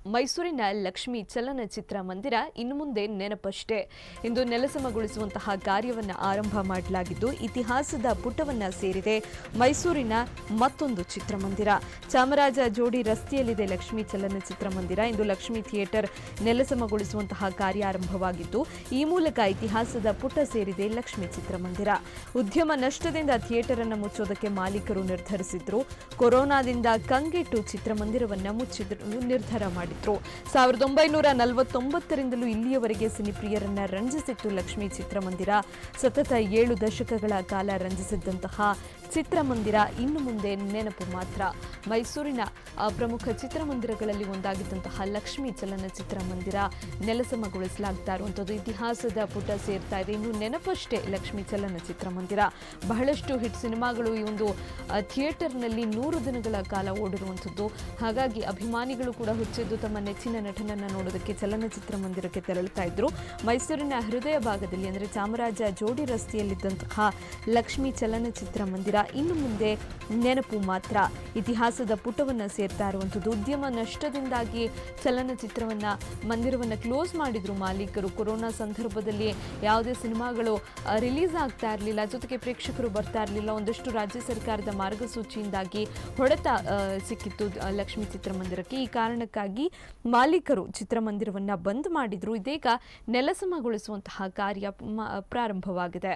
ಮೈಸೂರಿನ ಲಕ್ಷ್ಮಿ ಚಲನಚಿತ್ರ ಮಂದಿರ ಇನ್ನು ಮುಂದೆ ನೆನಪಷ್ಟೇ ಇಂದು ನೆಲಸಮಗೊಳಿಸುವಂತಹ ಕಾರ್ಯವನ್ನು ಆರಂಭ ಮಾಡಲಾಗಿದ್ದು ಇತಿಹಾಸದ ಪುಟವನ್ನ ಸೇರಿದೆ ಮೈಸೂರಿನ ಮತ್ತೊಂದು ಚಿತ್ರಮಂದಿರ ಚಾಮರಾಜ ಜೋಡಿ ರಸ್ತೆಯಲ್ಲಿದೆ ಲಕ್ಷ್ಮಿ ಚಲನಚಿತ್ರ ಮಂದಿರ ಇಂದು ಲಕ್ಷ್ಮಿ ಥಿಯೇಟರ್ ನೆಲಸಮಗೊಳಿಸುವಂತಹ ಕಾರ್ಯ ಆರಂಭವಾಗಿದ್ದು ಈ ಮೂಲಕ ಇತಿಹಾಸದ ಪುಟ ಸೇರಿದೆ ಲಕ್ಷ್ಮಿ ಚಿತ್ರಮಂದಿರ ಉದ್ಯಮ ನಷ್ಟದಿಂದ ಥಿಯೇಟರ್ ಅನ್ನು ಮುಚ್ಚೋದಕ್ಕೆ ಮಾಲೀಕರು ನಿರ್ಧರಿಸಿದ್ರು ಕೊರೋನಾದಿಂದ ಕಂಗೆಟ್ಟು ಚಿತ್ರಮಂದಿರವನ್ನ ಮುಚ್ಚಿದ್ರು ನಿರ್ಧಾರ ಮಾಡಿದ್ರು ಸಾವಿರದ ಒಂಬೈನೂರ ನಲವತ್ತೊಂಬತ್ತರಿಂದಲೂ ಇಲ್ಲಿಯವರೆಗೆ ಸಿನಿಪ್ರಿಯರನ್ನ ರಂಜಿಸಿತ್ತು ಲಕ್ಷ್ಮಿ ಚಿತ್ರಮಂದಿರ ಸತತ ಏಳು ದಶಕಗಳ ಕಾಲ ರಂಜಿಸಿದ್ದಂತಹ ಚಿತ್ರಮಂದಿರ ಇನ್ನು ಮುಂದೆ ನೆನಪು ಮಾತ್ರ ಮೈಸೂರಿನ ಆ, ಪ್ರಮುಖ ಚಿತ್ರಮಂದಿರಗಳಲ್ಲಿ ಒಂದಾಗಿದ್ದಂತಹ ಲಕ್ಷ್ಮಿ ಚಲನಚಿತ್ರ ಮಂದಿರ ನೆಲಸಮಗೊಳಿಸಲಾಗ್ತಾ ಇರುವಂಥದ್ದು ಇತಿಹಾಸದ ಪುಟ ಸೇರ್ತಾ ಇದೆ ಇನ್ನು ನೆನಪಷ್ಟೇ ಲಕ್ಷ್ಮಿ ಚಲನಚಿತ್ರ ಮಂದಿರ ಬಹಳಷ್ಟು ಹಿಟ್ ಸಿನಿಮಾಗಳು ಈ ಒಂದು ಆ, ಥಿಯೇಟರ್ನಲ್ಲಿ ನೂರು ದಿನಗಳ ಕಾಲ ಓಡಿರುವಂಥದ್ದು ಹಾಗಾಗಿ ಅಭಿಮಾನಿಗಳು ಕೂಡ ಹುಚ್ಚೆದ್ದು ತಮ್ಮ ನೆಚ್ಚಿನ ನಟನನ್ನ ನೋಡೋದಕ್ಕೆ ಚಲನಚಿತ್ರ ಮಂದಿರಕ್ಕೆ ತೆರಳುತ್ತಾ ಇದ್ರು ಮೈಸೂರಿನ ಹೃದಯ ಭಾಗದಲ್ಲಿ ಅಂದರೆ ಚಾಮರಾಜ ಜೋಡಿ ರಸ್ತೆಯಲ್ಲಿದ್ದಂತಹ ಲಕ್ಷ್ಮಿ ಚಲನಚಿತ್ರ ಮಂದಿರ ಇನ್ನು ಮುಂದೆ ನೆನಪು ಮಾತ್ರ ಇತಿಹಾಸದ ಪುಟವನ್ನ ಸೇರ್ತಾ ಇರುವಂಥದ್ದು ಉದ್ಯಮ ನಷ್ಟದಿಂದಾಗಿ ಚಲನಚಿತ್ರವನ್ನ ಮಂದಿರವನ್ನ ಕ್ಲೋಸ್ ಮಾಡಿದ್ರು ಮಾಲೀಕರು ಕೊರೋನಾ ಸಂದರ್ಭದಲ್ಲಿ ಯಾವುದೇ ಸಿನಿಮಾಗಳು ರಿಲೀಸ್ ಆಗ್ತಾ ಇರಲಿಲ್ಲ ಜೊತೆಗೆ ಪ್ರೇಕ್ಷಕರು ಬರ್ತಾ ಇರಲಿಲ್ಲ ಒಂದಷ್ಟು ರಾಜ್ಯ ಸರ್ಕಾರದ ಮಾರ್ಗಸೂಚಿಯಿಂದಾಗಿ ಹೊಡೆತ ಆ, ಸಿಕ್ಕಿತ್ತು ಆ, ಲಕ್ಷ್ಮಿ ಚಿತ್ರಮಂದಿರಕ್ಕೆ ಈ ಕಾರಣಕ್ಕಾಗಿ ಮಾಲೀಕರು ಚಿತ್ರಮಂದಿರವನ್ನ ಬಂದ್ ಮಾಡಿದ್ರು ಇದೀಗ ನೆಲಸಮಗೊಳಿಸುವಂತಹ ಕಾರ್ಯ ಮ- ಪ್ರಾರಂಭವಾಗಿದೆ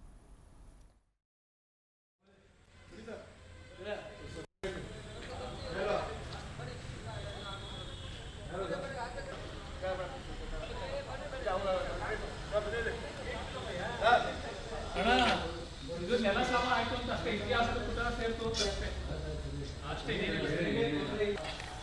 ಅಣ್ಣ ಇದು ನೆಲ ಸಮ ಆಯ್ತು ಅಂತ ಅಷ್ಟೇ ಇತಿಹಾಸದ ಪುಟ ಸೇರ್ತು ಅಂತ ಅಷ್ಟೇ ಅಷ್ಟೇ ಏನಿಲ್ಲ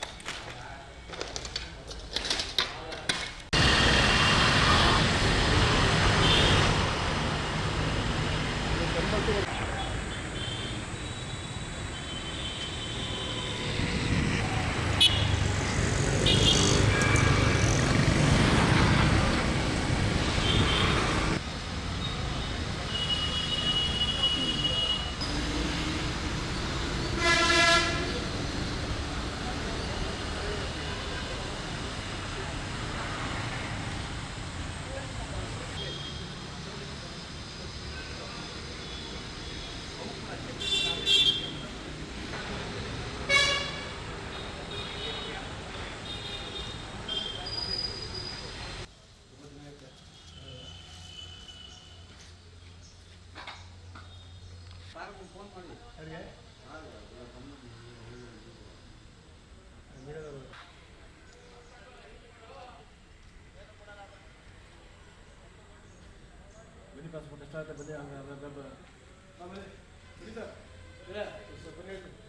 ಬನ್ನಿ ಪಾಸ್ಪೋರ್ಟ್ ಎಷ್ಟಾಗುತ್ತೆ ಬನ್ನಿ ಹಂಗೆ ಆಮೇಲೆ ಸ್ವಲ್ಪ